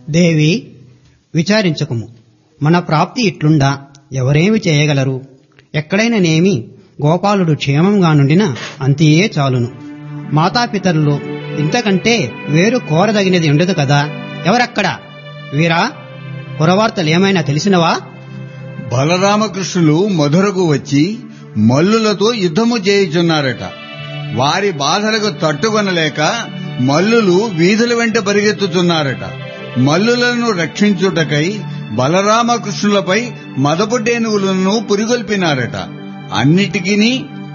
దేవి విచారించకుము మన ప్రాప్తి ఇట్లుండా ఎవరేమి చేయగలరు ఎక్కడైననేమి గోపాలుడు క్షేమంగా నుండిన అంతియే చాలును మాతాపితరులు ఇంతకంటే వేరు కోరదగినది ఉండదు కదా ఎవరక్కడ వీరా పురవార్తలు ఏమైనా తెలిసినవా బలరామకృష్ణులు మధురకు వచ్చి మల్లులతో యుద్ధము చేయుచున్నారట వారి బాధలకు తట్టుకొనలేక మల్లులు వీధుల వెంట పరిగెత్తుతున్నారట మల్లులను రక్షించుటకై బలరామకృష్ణులపై మదపుటేనుగులను పురిగొల్పినారట అన్నిటికీ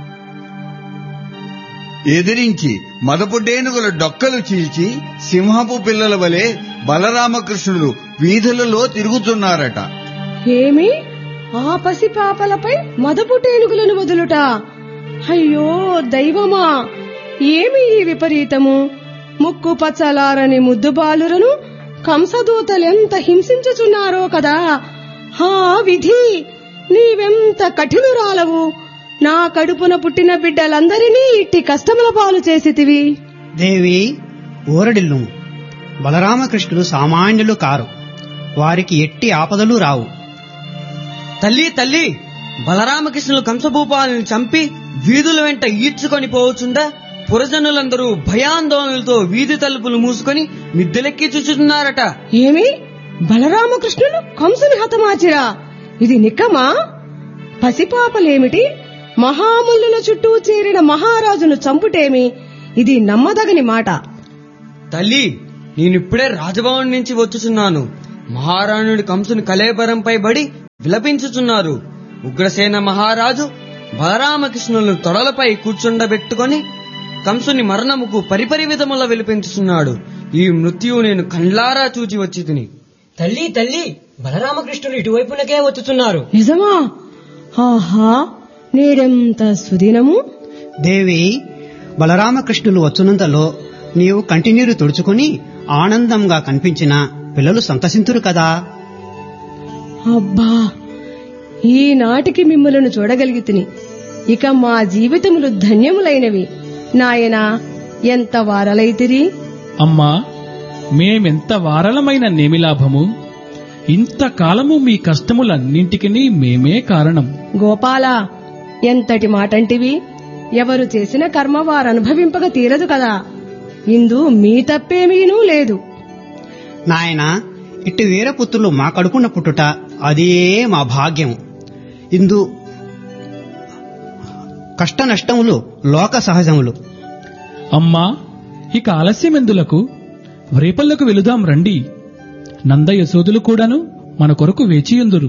ఎదిరించి మదపుటేనుగుల డొక్కలు చీల్చి సింహపు పిల్లల వలె బలరామకృష్ణులు వీధులలో తిరుగుతున్నారట ఏమి ఆ పసిపాపలపై మదపుటేనుగులను వదులుట అయ్యో దైవమా ఏమి ఈ విపరీతము ముక్కు పచ్చలారని ముద్దు బాలురను కంసదూతలెంత హింసించుచున్నారో కదా హా విధి నీవెంత కఠినురాలవు నా కడుపున పుట్టిన బిడ్డలందరినీ ఇట్టి కష్టముల పాలు చేసితివి దేవి ఊరడిల్లు బలరామకృష్ణులు సామాన్యులు కారు వారికి ఎట్టి ఆపదలు రావు తల్లి తల్లి బలరామకృష్ణులు కంసభూపాలను చంపి వీధుల వెంట ఈడ్చుకొని పోవచ్చుందా పురజనులందరూ భయాందోళనలతో వీధి తలుపులు మూసుకొని మిద్దెలెక్కి చూచుతున్నారట ఏమి బలరామకృష్ణులు కంసుని హతమార్చిరా ఇది నిక్కమా పసిపాపలేమిటి మహాముల్లుల చుట్టూ చేరిన మహారాజును చంపుటేమి ఇది నమ్మదగని మాట తల్లి నేనిప్పుడే రాజభవన్ నుంచి వచ్చుచున్నాను మహారాణుడి కంసుని కలేబరంపై బడి విలపించుచున్నారు ఉగ్రసేన మహారాజు బలరామకృష్ణులను తొడలపై కూర్చుండబెట్టుకొని కంసుని మరణముకు పరిపరి విధముల విలిపించుచున్నాడు ఈ మృత్యువు నేను కండ్లారా చూచి వచ్చి తిని తల్లి తల్లి బలరామకృష్ణులు ఇటువైపునకే వచ్చుతున్నారు నిజమా ఆహా నేడెంత సుదినము దేవి బలరామకృష్ణులు వచ్చునంతలో నీవు కంటినీరు తుడుచుకుని ఆనందంగా కనిపించిన పిల్లలు సంతసింతురు కదా అబ్బా ఈనాటికి మిమ్మలను చూడగలిగితిని ఇక మా జీవితములు ధన్యములైనవి నాయనా ఎంత వారలైతిరి అమ్మా మేమెంత వారలమైన నేమి లాభము ఇంతకాలము మీ కష్టములన్నింటికి మేమే కారణం గోపాల ఎంతటి మాటంటివి ఎవరు చేసిన కర్మ వారు అనుభవింపక తీరదు కదా ఇందు మీ తప్పేమీనూ లేదు నాయనా ఇట్టి వీరపుత్రులు మా కడుపున పుట్టుట అదే మా భాగ్యం ఇందు కష్ట నష్టములు లోక సహజములు అమ్మా ఇక ఆలస్యమెందులకు రేపల్లకు వెళుదాం రండి నంద యశోదులు కూడాను మన కొరకు వేచియుందురు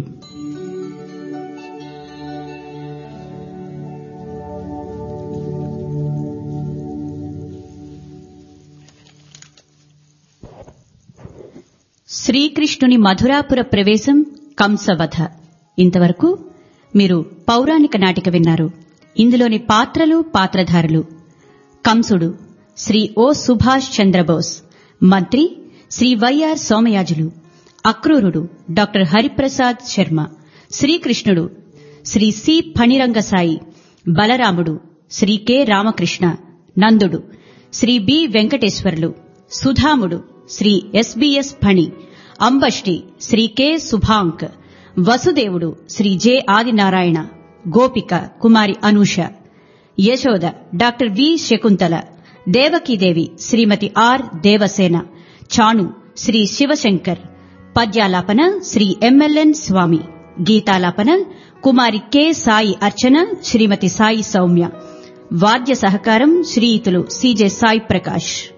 శ్రీకృష్ణుని మధురాపుర ప్రవేశం కంసవధ ఇంతవరకు మీరు పౌరాణిక నాటిక విన్నారు ఇందులోని పాత్రలు పాత్రధారులు కంసుడు శ్రీ ఓ సుభాష్ చంద్రబోస్ మంత్రి శ్రీ వైఆర్ సోమయాజులు అక్రూరుడు డాక్టర్ హరిప్రసాద్ శర్మ శ్రీకృష్ణుడు శ్రీ సి ఫణిరంగసాయి బలరాముడు శ్రీ కె రామకృష్ణ నందుడు Shri B Venkateswarlu Sudhamudu Shri SBS Phani Ambashti Shri K Subhank Vasudevudu Shri J Adinarayana గోపిక Kumari Anusha Yashoda doctor V Shakuntala Devakidevi Shrimati R Devasena Chanu Shri Sivasankar పద్యాలాపన శ్రీ ఎంఎల్ఎన్ స్వామి గీతాలాపన కుమారి కె సాయి అర్చన శ్రీమతి సాయి సౌమ్య వాద్య సహకారం శ్రీయుతులు సిజె సాయి ప్రకాష్